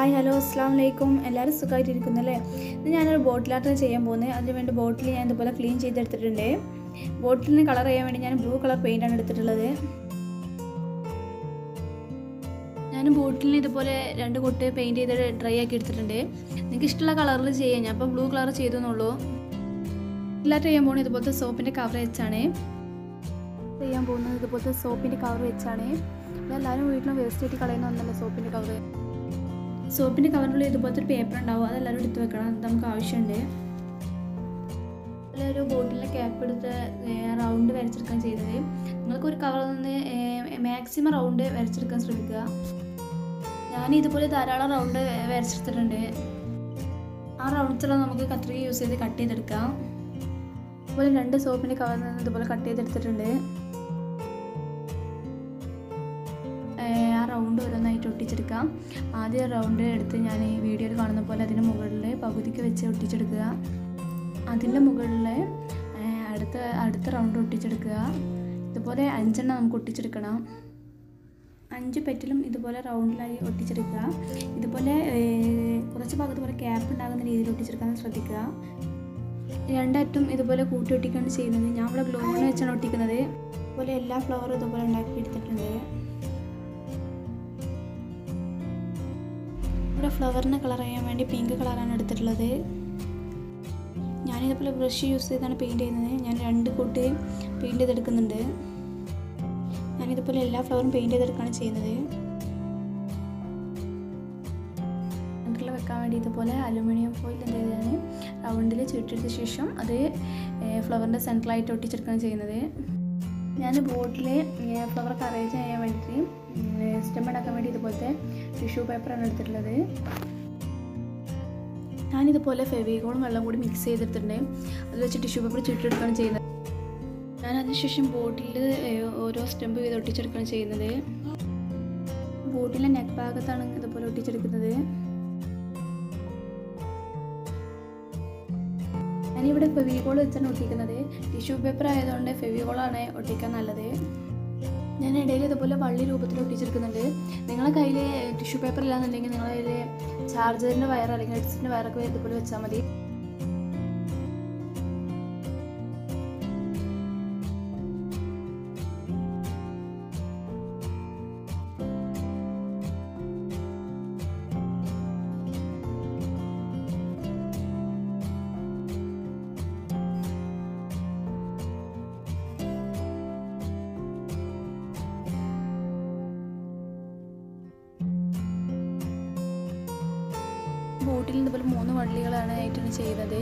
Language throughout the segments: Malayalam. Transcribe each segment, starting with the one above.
ഹായ് ഹലോ അസ്സാം വലൈക്കും എല്ലാവരും സുഖമായിട്ടിരിക്കുന്നു അല്ലേ ഇത് ഞാനൊരു ബോട്ടിലാർട്ട് ചെയ്യാൻ പോകുന്നത് അതിന് വേണ്ടി ബോട്ടിൽ ഞാൻ ഇതുപോലെ ക്ലീൻ ചെയ്തെടുത്തിട്ടുണ്ട് ബോട്ടിലിന് കളർ ചെയ്യാൻ വേണ്ടി ഞാൻ ബ്ലൂ കളർ പെയിൻ്റാണ് എടുത്തിട്ടുള്ളത് ഞാൻ ബോട്ടിലിന് ഇതുപോലെ രണ്ട് കൊട്ട് പെയിൻറ്റ് ചെയ്ത് ഡ്രൈ ആക്കി എടുത്തിട്ടുണ്ട് നിങ്ങൾക്ക് ഇഷ്ടമുള്ള കളറിൽ ചെയ്യാം ഞാൻ അപ്പോൾ ബ്ലൂ കളർ ചെയ്തു എന്നുള്ളൂ ബോട്ടിലാർട്ട് ചെയ്യാൻ പോകുന്നത് ഇതുപോലത്തെ സോപ്പിൻ്റെ കവർ വെച്ചാണ് ചെയ്യാൻ പോകുന്നത് ഇതുപോലത്തെ സോപ്പിൻ്റെ കവർ വെച്ചാണ് ഇതെല്ലാവരും വീട്ടിലും വേസ്റ്റ് ആയിട്ട് കളയുന്ന ഒന്നല്ല സോപ്പിൻ്റെ കവർ സോപ്പിൻ്റെ കവറിനുള്ളിൽ ഇതുപോലത്തെ ഒരു പേപ്പർ ഉണ്ടാവും അതെല്ലാവരും എടുത്ത് വെക്കണം അത് നമുക്ക് ആവശ്യമുണ്ട് അതിൽ ഒരു ബോട്ടിലെ ക്യാപ്പ് എടുത്ത് റൗണ്ട് വരച്ചെടുക്കാൻ ചെയ്തത് നിങ്ങൾക്ക് ഒരു കവറിൽ നിന്ന് മാക്സിമം റൗണ്ട് വരച്ചെടുക്കാൻ ശ്രമിക്കുക ഞാൻ ഇതുപോലെ ധാരാളം റൗണ്ട് വരച്ചെടുത്തിട്ടുണ്ട് ആ റൗണ്ട്സെല്ലാം നമുക്ക് കത്രിക യൂസ് ചെയ്ത് കട്ട് ചെയ്തെടുക്കാം അതുപോലെ രണ്ട് സോപ്പിൻ്റെ കവറിൽ നിന്ന് ഇതുപോലെ കട്ട് ചെയ്തെടുത്തിട്ടുണ്ട് ആ റൗണ്ട് ഓരോന്നായിട്ട് ഒട്ടിച്ചെടുക്കാം ആദ്യം റൗണ്ട് എടുത്ത് ഞാൻ ഈ വീഡിയോയിൽ കാണുന്ന പോലെ അതിന് മുകളിൽ പകുതിക്ക് വെച്ച് ഒട്ടിച്ചെടുക്കുക അതിൻ്റെ മുകളിൽ അടുത്ത അടുത്ത റൗണ്ട് ഒട്ടിച്ചെടുക്കുക ഇതുപോലെ അഞ്ചെണ്ണം നമുക്ക് ഒട്ടിച്ചെടുക്കണം അഞ്ച് പെറ്റിലും ഇതുപോലെ റൗണ്ടിലായി ഒട്ടിച്ചെടുക്കുക ഇതുപോലെ കുറച്ച് ഭാഗത്ത് പോലെ ക്യാപ്പ് ഉണ്ടാകുന്ന രീതിയിൽ ഒട്ടിച്ചെടുക്കാൻ ശ്രദ്ധിക്കുക രണ്ടറ്റും ഇതുപോലെ കൂട്ടി ഒട്ടിക്കാണ് ചെയ്യുന്നത് ഞാൻ ഇവിടെ ഗ്ലോണ് വെച്ചാണ് ഒട്ടിക്കുന്നത് അതുപോലെ എല്ലാ ഫ്ലവറും ഇതുപോലെ ഉണ്ടാക്കി എടുത്തിട്ടുണ്ട് ഇവിടെ ഫ്ലവറിന് കളർ ചെയ്യാൻ വേണ്ടി പിങ്ക് കളറാണ് എടുത്തിട്ടുള്ളത് ഞാനിതുപോലെ ബ്രഷ് യൂസ് ചെയ്താണ് പെയിൻറ് ചെയ്യുന്നത് ഞാൻ രണ്ട് കൂട്ട് പെയിൻറ് ചെയ്തെടുക്കുന്നുണ്ട് ഞാനിതുപോലെ എല്ലാ ഫ്ലവറും പെയിൻറ് ചെയ്തെടുക്കുകയാണ് ചെയ്യുന്നത് സെൻറ്ററിൽ വെക്കാൻ വേണ്ടി ഇതുപോലെ അലുമിനിയം ഫോയിൽ എന്ത് ചെയ്തതാണ് റൗണ്ടിൽ ചുറ്റെടുത്ത ശേഷം അത് ഫ്ലവറിൻ്റെ സെൻറ്ററിലായിട്ട് ഒട്ടിച്ചെടുക്കുകയാണ് ചെയ്യുന്നത് ഞാൻ ബോട്ടിൽ ഫ്ലവർ അറേഞ്ച് ചെയ്യാൻ വേണ്ടിയിട്ട് സ്റ്റെം ഉണ്ടാക്കാൻ വേണ്ടി ഇതുപോലത്തെ ടിഷ്യൂ പേപ്പറാണ് എടുത്തിട്ടുള്ളത് ഞാനിതുപോലെ ഫെവികോളും വെള്ളം കൂടി മിക്സ് ചെയ്തെടുത്തിട്ടുണ്ട് അത് വെച്ച് ടിഷ്യൂ പേപ്പർ ചുറ്റെടുക്കുകയാണ് ചെയ്യുന്നത് ഞാൻ അതിനുശേഷം ബോട്ടിൽ ഓരോ സ്റ്റെമ്പ് ചെയ്ത് ഒട്ടിച്ചെടുക്കുകയാണ് ചെയ്യുന്നത് ബോട്ടിലെ നെക്ക് ഭാഗത്താണ് ഇതുപോലെ ഒട്ടിച്ചെടുക്കുന്നത് ഞാനിവിടെ ഫെവികോൾ വെച്ചാണ് ഒട്ടിക്കുന്നത് ടിഷ്യൂ പേപ്പർ ആയതുകൊണ്ട് ഫെവികോളാണ് ഒട്ടിക്കാൻ നല്ലത് ഞാൻ ഇടയിൽ ഇതുപോലെ വള്ളി രൂപത്തിൽ ഒട്ടിച്ചെടുക്കുന്നുണ്ട് നിങ്ങളെ കയ്യിൽ ടിഷ്യൂ പേപ്പർ ഇല്ലാന്നുണ്ടെങ്കിൽ നിങ്ങളെ കയ്യിൽ ചാർജറിൻ്റെ വയർ അല്ലെങ്കിൽ ഹെഡ്സെറ്റിൻ്റെ വയറൊക്കെ ഇതുപോലെ വെച്ചാൽ മതി ബോട്ടിൽ ഇതുപോലെ മൂന്ന് വള്ളികളാണ് ആയിട്ടാണ് ചെയ്യുന്നത്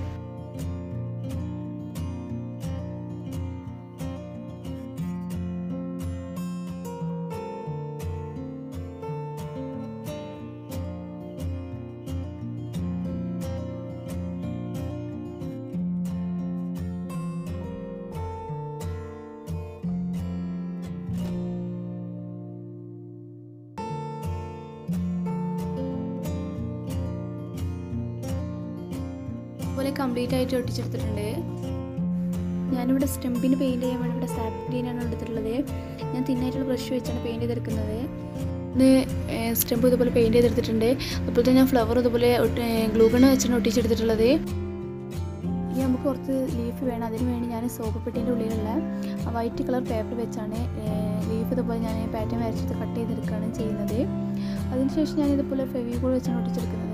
പോലെ കംപ്ലീറ്റ് ആയിട്ട് ഒട്ടിച്ചെടുത്തിട്ടുണ്ട് ഞാനിവിടെ സ്റ്റെമ്പിന് പെയിൻറ് ചെയ്യാൻ വേണ്ടി ഇവിടെ സാപ്പ് ഗ്രീനാണ് എടുത്തിട്ടുള്ളത് ഞാൻ തിന്നായിട്ടുള്ള ബ്രഷ് വെച്ചാണ് പെയിൻറ് ചെയ്തെടുക്കുന്നത് ഇത് സ്റ്റെമ്പ് ഇതുപോലെ പെയിൻറ് ചെയ്തെടുത്തിട്ടുണ്ട് അതുപോലെ തന്നെ ഞാൻ ഫ്ലവർ ഇതുപോലെ ഗ്ലൂഗണ് വെച്ചാണ് ഒട്ടിച്ചെടുത്തിട്ടുള്ളത് ഇനി നമുക്ക് കുറച്ച് ലീഫ് വേണം അതിന് വേണ്ടി ഞാൻ സോപ്പ് പെട്ടീൻ്റെ ഉള്ളിലുള്ള വൈറ്റ് കളർ പേപ്പർ വെച്ചാണ് ലീഫ് ഇതുപോലെ ഞാൻ പാറ്റേൺ വരച്ചിട്ട് കട്ട് ചെയ്തെടുക്കുകയാണ് ചെയ്യുന്നത് അതിനുശേഷം ഞാൻ ഇതുപോലെ ഫെവികോൾ വെച്ചാണ് ഒട്ടിച്ചെടുക്കുന്നത്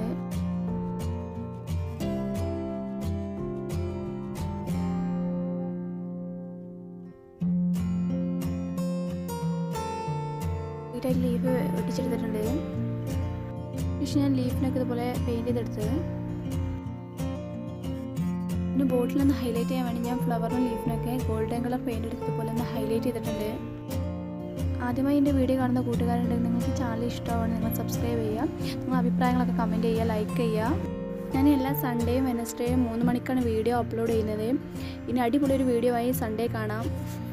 നീറ്റായിട്ട് ലീഫ് ഒട്ടിച്ചെടുത്തിട്ടുണ്ട് പക്ഷെ ഞാൻ ലീഫിനൊക്കെ ഇതുപോലെ പെയിൻറ് ചെയ്തെടുത്തത് പിന്നെ ബോട്ടിലൊന്ന് ഹൈലൈറ്റ് ചെയ്യാൻ വേണ്ടി ഞാൻ ഫ്ലവറിനും ലീഫിനൊക്കെ ഗോൾഡൻ കളർ പെയിൻറ് എടുത്തതുപോലെ ഒന്ന് ഹൈലൈറ്റ് ചെയ്തിട്ടുണ്ട് ആദ്യമായി എൻ്റെ വീഡിയോ കാണുന്ന കൂട്ടുകാരുണ്ടെങ്കിൽ നിങ്ങൾക്ക് ചാനൽ ഇഷ്ടമാവുകയാണെങ്കിൽ നിങ്ങൾ സബ്സ്ക്രൈബ് ചെയ്യുക നിങ്ങൾ അഭിപ്രായങ്ങളൊക്കെ കമൻറ്റ് ചെയ്യുക ലൈക്ക് ചെയ്യുക ഞാൻ എല്ലാ സൺഡേയും വെനസ്ഡേയും മൂന്ന് മണിക്കാണ് വീഡിയോ അപ്ലോഡ് ചെയ്യുന്നത് ഇനി അടിപൊളി ഒരു വീഡിയോ ആയി സൺഡേ കാണാം